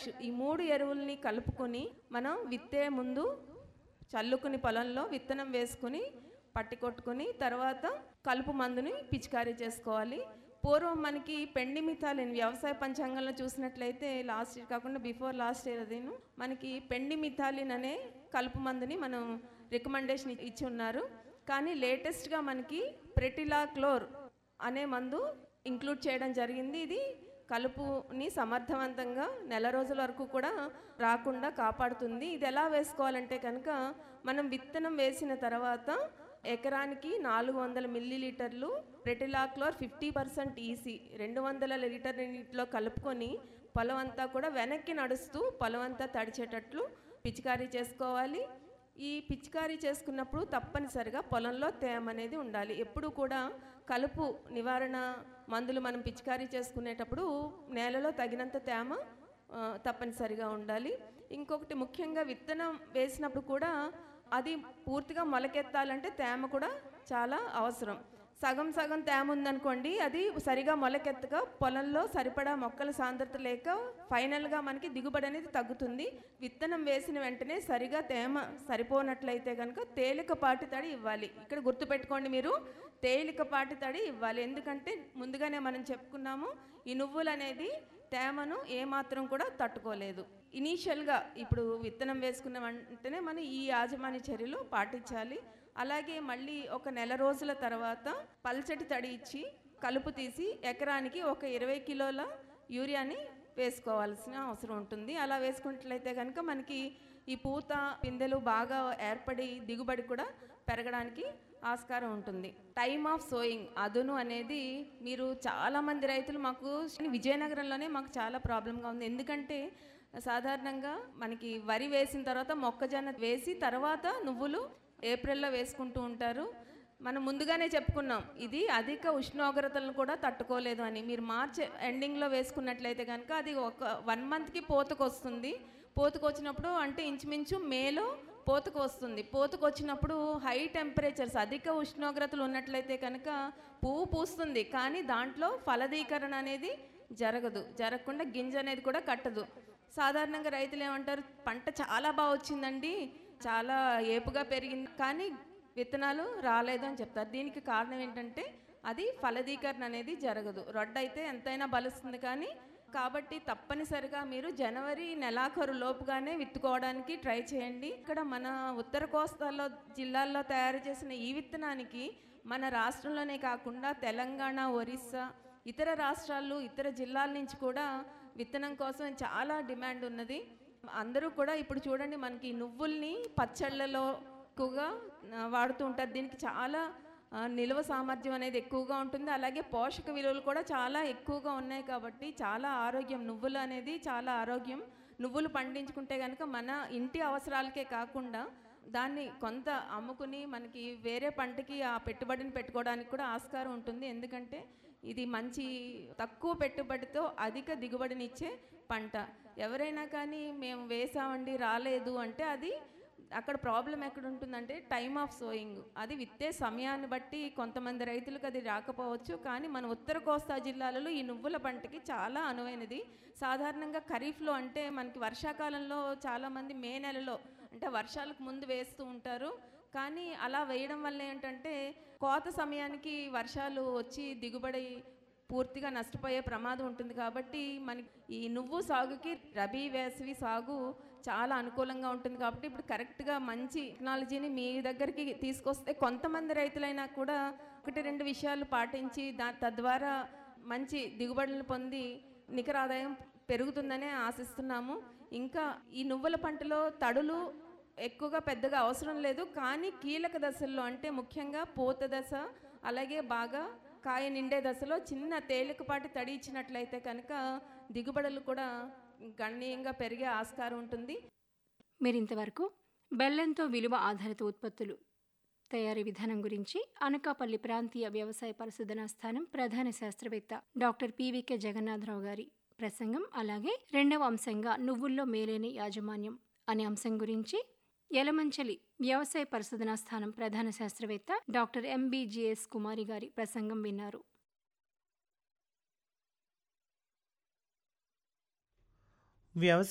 potash ఈ మూడు ఎరువుల్ని కలుపుకొని మనం విత్తే ముందు చల్లుకుని పొలంలో విత్తనం వేసుకుని పట్టి కొట్టుకుని తర్వాత కలుపు మందుని పిచికారీ చేసుకోవాలి పూర్వం మనకి పెండి మిథాలిన్ వ్యవసాయ పంచాంగంలో చూసినట్లయితే లాస్ట్ ఇయర్ కాకుండా బిఫోర్ లాస్ట్ ఇయర్ అదేను మనకి పెండి మిథాలిన్ అనే కలుపు మందుని మనం రికమెండేషన్ ఇచ్చి ఉన్నారు కానీ లేటెస్ట్గా మనకి ప్రెటిలా క్లోర్ అనే మందు ఇంక్లూడ్ చేయడం జరిగింది ఇది కలుపుని సమర్థవంతంగా నెల రోజుల వరకు కూడా రాకుండా కాపాడుతుంది ఇది ఎలా వేసుకోవాలంటే కనుక మనం విత్తనం వేసిన తర్వాత ఎకరానికి నాలుగు వందల మిల్లీ లీటర్లు రెటిలాక్లోర్ ఫిఫ్టీ పర్సెంట్ ఈసీ రెండు వందల లీటర్ నీటిలో కలుపుకొని పొలం అంతా కూడా వెనక్కి నడుస్తూ పొలం అంతా తడిచేటట్లు పిచికారీ చేసుకోవాలి ఈ పిచికారీ చేసుకున్నప్పుడు తప్పనిసరిగా పొలంలో తేమ అనేది ఉండాలి ఎప్పుడు కూడా కలుపు నివారణ మందులు మనం పిచికారీ చేసుకునేటప్పుడు నేలలో తగినంత తేమ ఆ, తప్పనిసరిగా ఉండాలి ఇంకొకటి ముఖ్యంగా విత్తనం వేసినప్పుడు కూడా అది పూర్తిగా మొలకెత్తాలంటే తేమ కూడా చాలా అవసరం సగం సగం తేమ ఉందనుకోండి అది సరిగా మొలకెత్తక పొలంలో సరిపడా మొక్కల సాంద్రత లేక ఫైనల్గా మనకి దిగుబడి అనేది తగ్గుతుంది విత్తనం వేసిన వెంటనే సరిగా తేమ సరిపోనట్లయితే కనుక తేలికపాటి తడి ఇవ్వాలి ఇక్కడ గుర్తుపెట్టుకోండి మీరు తేలికపాటి తడి ఇవ్వాలి ఎందుకంటే ముందుగానే మనం చెప్పుకున్నాము ఈ నువ్వులు అనేది తేమను ఏమాత్రం కూడా తట్టుకోలేదు ఇనీషియల్గా ఇప్పుడు విత్తనం వేసుకున్న వెంటనే మనం ఈ యాజమాన్య చర్యలు పాటించాలి అలాగే మళ్ళీ ఒక నెల రోజుల తర్వాత పల్చటి తడి ఇచ్చి కలుపు తీసి ఎకరానికి ఒక ఇరవై కిలోల యూరియాని వేసుకోవాల్సిన అవసరం ఉంటుంది అలా వేసుకున్నట్లయితే కనుక మనకి ఈ పూత పిందెలు బాగా ఏర్పడి దిగుబడి కూడా పెరగడానికి ఆస్కారం ఉంటుంది టైమ్ ఆఫ్ సోయింగ్ అదును అనేది మీరు చాలామంది రైతులు మాకు విజయనగరంలోనే మాకు చాలా ప్రాబ్లంగా ఉంది ఎందుకంటే సాధారణంగా మనకి వరి వేసిన తర్వాత మొక్కజొన్న వేసి తర్వాత నువ్వులు ఏప్రిల్లో వేసుకుంటూ ఉంటారు మనం ముందుగానే చెప్పుకున్నాం ఇది అధిక ఉష్ణోగ్రతలను కూడా తట్టుకోలేదు అని మీరు మార్చ్ ఎండింగ్లో వేసుకున్నట్లయితే కనుక అది ఒక వన్ మంత్కి పోతకు వస్తుంది పోతకు వచ్చినప్పుడు అంటే ఇంచుమించు మేలో పోతకు వస్తుంది పోతకు వచ్చినప్పుడు హై టెంపరేచర్స్ అధిక ఉష్ణోగ్రతలు ఉన్నట్లయితే కనుక పువ్వు పూస్తుంది కానీ దాంట్లో ఫలదీకరణ అనేది జరగదు జరగకుండా గింజ అనేది కూడా కట్టదు సాధారణంగా రైతులు ఏమంటారు పంట చాలా బాగా వచ్చిందండి చాలా ఏపుగా పెరిగింది కానీ విత్తనాలు రాలేదు అని చెప్తారు దీనికి కారణం ఏంటంటే అది ఫలదీకరణ అనేది జరగదు రొడ్డ అయితే ఎంతైనా బలుస్తుంది కానీ కాబట్టి తప్పనిసరిగా మీరు జనవరి నెలాఖరు లోపుగానే విత్తుకోవడానికి ట్రై చేయండి ఇక్కడ మన ఉత్తర కోస్తాలో జిల్లాల్లో తయారు చేసిన ఈ విత్తనానికి మన రాష్ట్రంలోనే కాకుండా తెలంగాణ ఒరిస్సా ఇతర రాష్ట్రాలు ఇతర జిల్లాల నుంచి కూడా విత్తనం కోసం చాలా డిమాండ్ ఉన్నది అందరూ కూడా ఇప్పుడు చూడండి మనకి నువ్వుల్ని పచ్చళ్ళలో ఎక్కువగా ఆ, వాడుతూ ఉంటారు దీనికి చాలా ఆ, నిల్వ సామర్థ్యం అనేది ఎక్కువగా ఉంటుంది అలాగే పోషక విలువలు కూడా చాలా ఎక్కువగా ఉన్నాయి కాబట్టి చాలా ఆరోగ్యం నువ్వులు అనేది చాలా ఆరోగ్యం నువ్వులు పండించుకుంటే కనుక మన ఇంటి అవసరాలకే కాకుండా దాన్ని కొంత అమ్ముకుని మనకి వేరే పంటకి ఆ పెట్టుబడిని పెట్టుకోవడానికి కూడా ఆస్కారం ఉంటుంది ఎందుకంటే ఇది మంచి తక్కువ పెట్టుబడితో అధిక దిగుబడినిచ్చే పంట ఎవరైనా కానీ మేము వేసామండి రాలేదు అంటే అది అక్కడ ప్రాబ్లం ఎక్కడ ఉంటుందంటే టైమ్ ఆఫ్ సోయింగ్ అది విత్తే సమయాన్ని బట్టి కొంతమంది రైతులకు అది రాకపోవచ్చు కానీ మన ఉత్తర కోస్తా జిల్లాలలో ఈ నువ్వుల పంటకి చాలా అనువైనది సాధారణంగా ఖరీఫ్లో అంటే మనకి వర్షాకాలంలో చాలామంది మే నెలలో అంటే వర్షాలకు ముందు వేస్తూ ఉంటారు కానీ అలా వేయడం వల్ల ఏంటంటే కోత సమయానికి వర్షాలు వచ్చి దిగుబడి పూర్తిగా నష్టపోయే ప్రమాదం ఉంటుంది కాబట్టి మనకి ఈ నువ్వు సాగుకి రబీ వేసవి సాగు చాలా అనుకూలంగా ఉంటుంది కాబట్టి ఇప్పుడు కరెక్ట్గా మంచి టెక్నాలజీని మీ దగ్గరికి తీసుకొస్తే కొంతమంది రైతులైనా కూడా ఒకటి రెండు విషయాలు పాటించి దా తద్వారా మంచి దిగుబడులు పొంది నికర ఆదాయం పెరుగుతుందనే ఆశిస్తున్నాము ఇంకా ఈ నువ్వుల పంటలో తడులు ఎక్కువగా పెద్దగా అవసరం లేదు కానీ కీలక దశల్లో అంటే ముఖ్యంగా పూత దశ అలాగే బాగా కాయ నిండే దశలో చిన్న తేలికపాటి తడి ఇచ్చినట్లయితే కనుక దిగుబడులు కూడా గణనీయంగా పెరిగే ఆస్కారం ఉంటుంది మీరింతవరకు బెల్లంతో విలువ ఆధారిత ఉత్పత్తులు తయారీ విధానం గురించి అనకాపల్లి ప్రాంతీయ వ్యవసాయ పరిశోధనా స్థానం ప్రధాన శాస్త్రవేత్త డాక్టర్ పివికే జగన్నాథరావు గారి ప్రసంగం అలాగే రెండవ అంశంగా నువ్వుల్లో మేలేని యాజమాన్యం అనే అంశం గురించి యలమంచలి వ్యవసాయ పరిశోధనా స్థానం ప్రధాన శాస్త్రవేత్త డాక్టర్ ఎంబీజీఎస్ కుమారి గారి ప్రసంగం విన్నారు వ్యవసాయ